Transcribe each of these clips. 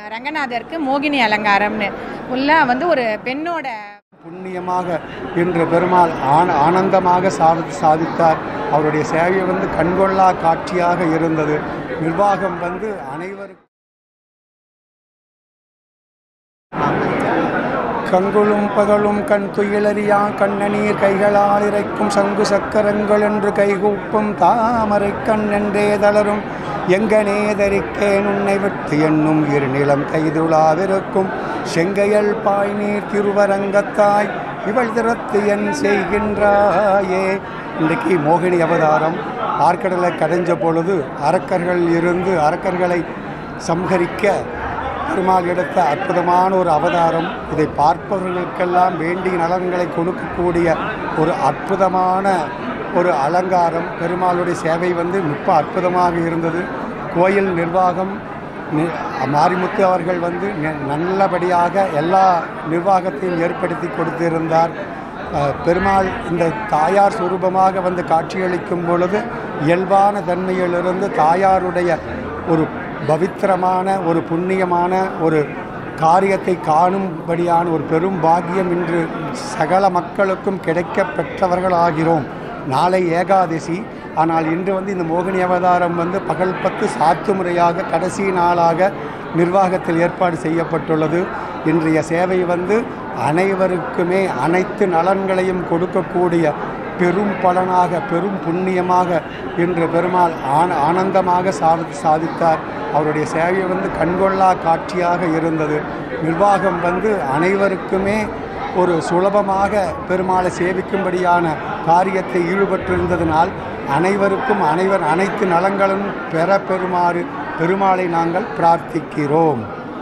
ரங்கநாதருக்கு மோகினி அலங்காரம்னு உள்ள வந்து ஒரு பெண்ணோட புண்ணியமாக இன்று பெருமாள் ஆன ஆனந்தமாக சாதி சாதித்தார் அவருடைய சேவை வந்து கண்கொள்ளா காட்சியாக இருந்தது நிர்வாகம் வந்து அனைவருக்கும் கங்குளும் பகலும் கண் துயிலறியா கண்ணநீர் கைகளால் இறைக்கும் சங்கு சக்கரங்கள் என்று கைகூப்பும் தாமரை கண் என்றே தளரும் எங்கனே தரிக்கேன் உன்னை விட்டு என்னும் இருநிலம் கைதுளாவிருக்கும் செங்கையல் பாய்நீர் திருவரங்கத்தாய் இவள் திறத்து என் செய்கின்றாயே இன்றைக்கு மோகினி அவதாரம் ஆற்கடலை கடைஞ்ச பொழுது அரக்கர்கள் இருந்து அரக்கர்களை சம்ஹரிக்க பெருமாள் எடுத்த அற்புதமான ஒரு அவதாரம் இதை பார்ப்பவர்களுக்கெல்லாம் வேண்டிய நலன்களை கொடுக்கக்கூடிய ஒரு அற்புதமான ஒரு அலங்காரம் பெருமாளுடைய சேவை வந்து மிக அற்புதமாக இருந்தது கோயில் நிர்வாகம் நி- மாரிமுத்து அவர்கள் வந்து ந- நல்லபடியாக எல்லா நிர்வாகத்தையும் ஏற்படுத்தி கொடுத்திருந்தார் அஹ், பெருமாள் இந்த தாயார் சுரூபமாக வந்து காட்சியளிக்கும் பொழுது இயல்பான தன்மையிலிருந்து தாயாருடைய ஒரு பவித்திரமான ஒரு புண்ணியமான ஒரு காரியத்தை காணும்படியான ஒரு பெரும் பாக்கியம் இன்று சகல மக்களுக்கும் கிடைக்க பெற்றவர்களாகிறோம் நாளை ஏகாதசி ஆனால் இன்று வந்து இந்த மோகினி அவதாரம் வந்து பகல் பத்து சாத்து முறையாக கடைசி நாளாக நிர்வாகத்தில் ஏற்பாடு செய்யப்பட்டுள்ளது இன்றைய சேவை வந்து அனைவருக்குமே அனைத்து நலன்களையும் கொடுக்கக்கூடிய பெரும் பலனாக பெரும் புண்ணியமாக இன்று பெருமாள் ஆன ஆனந்தமாக சாதி சாதித்தார் அவருடைய சேவை வந்து கண்கொள்ளா காட்சியாக இருந்தது நிர்வாகம் வந்து அனைவருக்குமே ஒரு சுலபமாக பெருமாளை சேவிக்கும்படியான காரியத்தை ஈடுபட்டிருந்ததினால் அனைவருக்கும் அனைவர் அனைத்து நலங்களும் பெற பெறுமாறு பெருமாளை நாங்கள் பிரார்த்திக்கிறோம்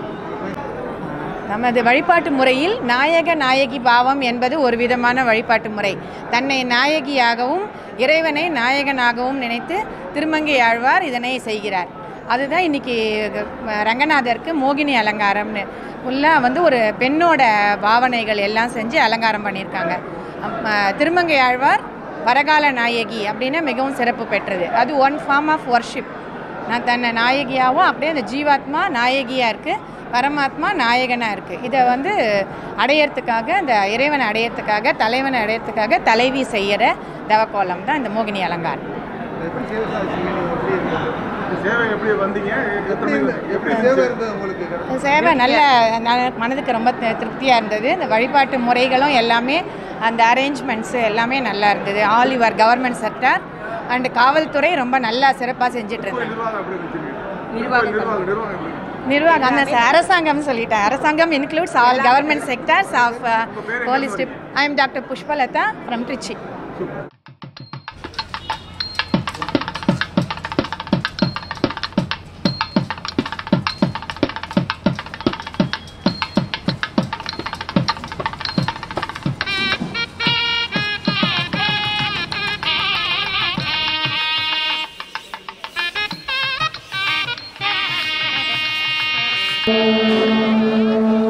நமது வழிபாட்டு முறையில் நாயக நாயகி பாவம் என்பது ஒரு விதமான வழிபாட்டு முறை தன்னை நாயகியாகவும் இறைவனை நாயகனாகவும் நினைத்து திருமங்கை ஆழ்வார் இதனை செய்கிறார் அதுதான் இன்னைக்கு அஹ், ரங்கநாதருக்கு மோகினி அலங்காரம்னு உள்ள வந்து ஒரு பெண்ணோட பாவனைகள் எல்லாம் செஞ்சு அலங்காரம் பண்ணியிருக்காங்க அம், அஹ், திருமங்கை ஆழ்வார் வரகால நாயகி அப்படின்னு மிகவும் சிறப்பு பெற்றது அது ஒன் ஃபார்ம் ஆஃப் ஒர்ஷிப் நான் தன்னை நாயகியாகவும் அப்படியே அந்த ஜீவாத்மா நாயகியாக இருக்குது பரமாத்மா நாயகனாக இருக்குது இதை வந்து அடையறதுக்காக இந்த இறைவனை அடையறதுக்காக தலைவனை அடையறதுக்காக தலைவி செய்கிற தவக்கோலம் தான் இந்த மோகினி அலங்காரம் எப்படி சேவை சாதிச்சீங்க நீங்க எப்படி இருந்தது இந்த சேவை எப்படி வந்தீங்க எப்படி இருந்தது? எப்படி சேவை இருந்தது உங்களுக்கு இந்த சேவை நல்ல ந- மனதுக்கு ரொம்ப தி- திருப்தியாக இருந்தது இந்த வழிபாட்டு முறைகளும் எல்லாமே அந்த அரேஞ்ச்மெண்ட்ஸு எல்லாமே நல்லா இருந்தது all your government sector and காவல்துறை ரொம்ப நல்லா சிறப்பாக செஞ்சுட்டு இருந்தாங்க நிர்வாகம் எப்படி இருந்துச்சு நிர்வாகம் நிர்வாகம் நிர்வாகம் எப்படி நிர்வாகம் அந்த அரசாங்கம் சொல்லிட்டேன் அரசாங்கம் includes all government sectors of police I am doctor Pushpalatha from Trichy Thank